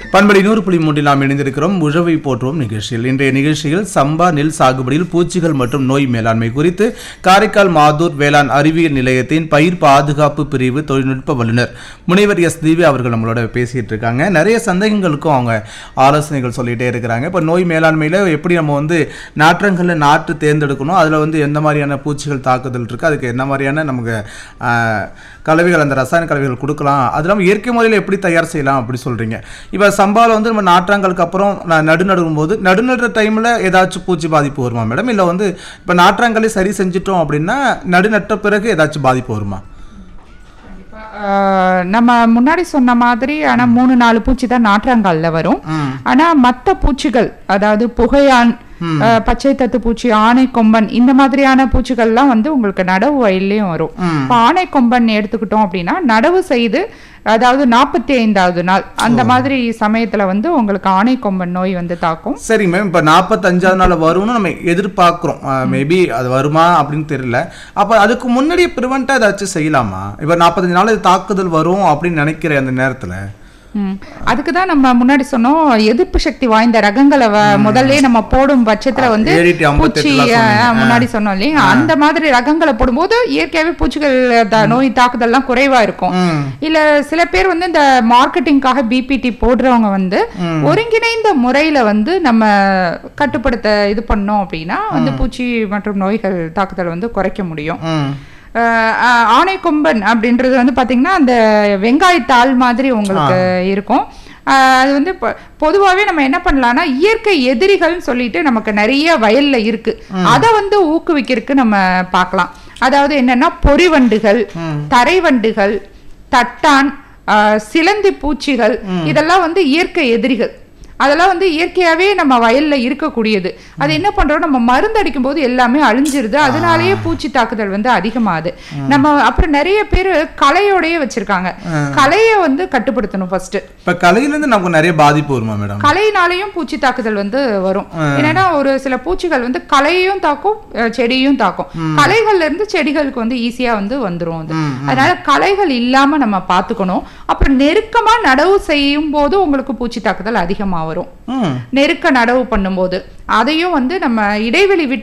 பண்படி நூறு புள்ளி மூன்றில் நாம் இணைந்திருக்கிறோம் உழவை போற்றுவோம் நிகழ்ச்சியில் இன்றைய நிகழ்ச்சியில் சம்பா நெல் சாகுபடியில் பூச்சிகள் மற்றும் நோய் மேலாண்மை குறித்து காரைக்கால் மாதூர் வேளாண் அறிவியல் நிலையத்தின் பயிர் பாதுகாப்பு பிரிவு தொழில்நுட்ப வல்லுநர் முனைவர் எஸ் திவ்யா அவர்கள் நம்மளோட பேசிட்டு இருக்காங்க நிறைய சந்தேகங்களுக்கும் அவங்க ஆலோசனைகள் சொல்லிட்டே இருக்கிறாங்க இப்போ நோய் மேலாண்மையில் எப்படி நம்ம வந்து நாற்றங்களில் நாற்று தேர்ந்தெடுக்கணும் அதில் வந்து எந்த மாதிரியான பூச்சிகள் தாக்குதல் இருக்குது அதுக்கு என்ன மாதிரியான நமக்கு ஆஹ், கலவைகள் அந்த ரசாயன கலவைகள் கொடுக்கலாம் அது இல்லாமல் இயற்கை முறையில் எப்படி தயார் செய்யலாம் அப்படி சொல்கிறீங்க இப்போ சம்பாவில் வந்து நம்ம நாற்றாங்களுக்கு அப்புறம் நான் நடு நடுவும் போது நடுநடுற டைமில் ஏதாச்சும் பூச்சி பாதிப்பு வருமா மேடம் இல்லை வந்து இப்போ நாற்றாங்களே சரி செஞ்சிட்டோம் அப்படின்னா நடு நட்ட பிறகு ஏதாச்சும் பாதிப்பு வருமா ஆஹ் நம்ம முன்னாடி சொன்ன மாதிரி ஆனா மூணு நாலு பூச்சி தான் நாற்றாங்கால்ல வரும் ம் ஆனா மத்த பூச்சிகள் அதாவது புகையான் ஆஹ் பச்சை தத்து பூச்சி ஆனை கொம்பன் இந்த மாதிரியான பூச்சிகள்லாம் வந்து உங்களுக்கு நடவு வயல்லையும் வரும் ம். இப்போ ஆனை கொம்பன் எடுத்துக்கிட்டோம் அப்படின்னா நடவு செய்து அதாவது நாற்பத்தி ஐந்தாவது நாள் அந்த மாதிரி சமயத்துல வந்து உங்களுக்கு ஆனை கொம்பன் நோய் வந்து தாக்கும் சரிங்க மேம் இப்போ நாற்பத்தஞ்சாவது நாள் வரும்னு நம்ம எதிர்பார்க்குறோம் மேபி அது வருமா அப்படின்னு தெரியல அப்போ அதுக்கு முன்னாடியே ப்ரிவெண்ட்டாக ஏதாச்சும் செய்யலாமா இப்போ நாற்பத்தஞ்சு நாள் இது தாக்குதல் வரும் அப்படின்னு நினைக்கிற அந்த நேரத்தில் ம். அதுக்கு தான் நம்ம முன்னாடி சொன்னோம் எதிர்ப்பு சக்தி வாய்ந்த ரகங்களை வ- முதல்ல நம்ம போடும் பட்சத்துல வந்து ஏறிட்டு ஐம்பத்தெட்டுலாம் பூச்சி சொன்னீங்க. அஹ், முன்னாடி சொன்னோம் இல்லையா அந்த மாதிரி ரகங்களை போடும்போது இயற்கையாவே பூச்சிகள் த- நோய் தாக்குதல்லாம் குறைவா இருக்கும் ம் இல்ல சில பேர் வந்து இந்த மார்க்கெட்டிங்காக பிபிடி போடுறவங்க வந்து ஒருங்கிணைந்த முறையில வந்து நம்ம கட்டுப்படுத்த இது பண்ணோம் அப்படின்னா வந்து பூச்சி மற்றும் நோய்கள் தாக்குதல் வந்து குறைக்க முடியும் ம் அஹ் அஹ் ஆனைக்கொம்பன் அப்படின்றது வந்து பாத்தீங்கன்னா அந்த வெங்காயத்தாள் மாதிரி உங்களுக்கு இருக்கும் அஹ் அது வந்து பொதுவாகவே நம்ம என்ன பண்ணலாம்னா இயற்கை எதிரிகள்னு சொல்லிட்டு நமக்கு நிறைய வயல்ல இருக்கு அதை வந்து ஊக்குவிக்கிறதுக்கு நம்ம பார்க்கலாம் அதாவது என்னன்னா பொறிவண்டுகள் தரைவண்டுகள் தட்டான் அஹ் சிலந்தி பூச்சிகள் இதெல்லாம் வந்து இயற்கை எதிரிகள் அதெல்லாம் வந்து இயற்கையாவே நம்ம வயல்ல இருக்கக்கூடியது அது என்ன பண்றோம் நம்ம மருந்து அடிக்கும் போது எல்லாமே அழிஞ்சிருது அதனாலேயே பூச்சி தாக்குதல் வந்து அதிகமாகுது நம்ம அப்புறம் நிறைய பேர் களையோடயே வச்சிருக்காங்க களையை வந்து கட்டுப்படுத்தணும் ஃபர்ஸ்ட் இப்போ கலையிலேருந்து நமக்கு நிறைய பாதிப்பு வருமா மேடம் களையினாலையும் பூச்சி தாக்குதல் வந்து வரும் என்னன்னா ஒரு சில பூச்சிகள் வந்து களையையும் தாக்கும் அஹ், செடியையும் தாக்கும் களைகள்ல இருந்து செடிகளுக்கு வந்து ஈஸியா வந்து வந்துரும் அது அதனால களைகள் இல்லாம நம்ம பாத்துக்கணும் அப்புறம் நெருக்கமா நடவு செய்யும் போது உங்களுக்கு பூச்சி தாக்குதல் அதிகமா வரும் ம் நெருக்க நடவு பண்ணும்போது அதையும் வந்து நம்ம இடைவெளி விட்டு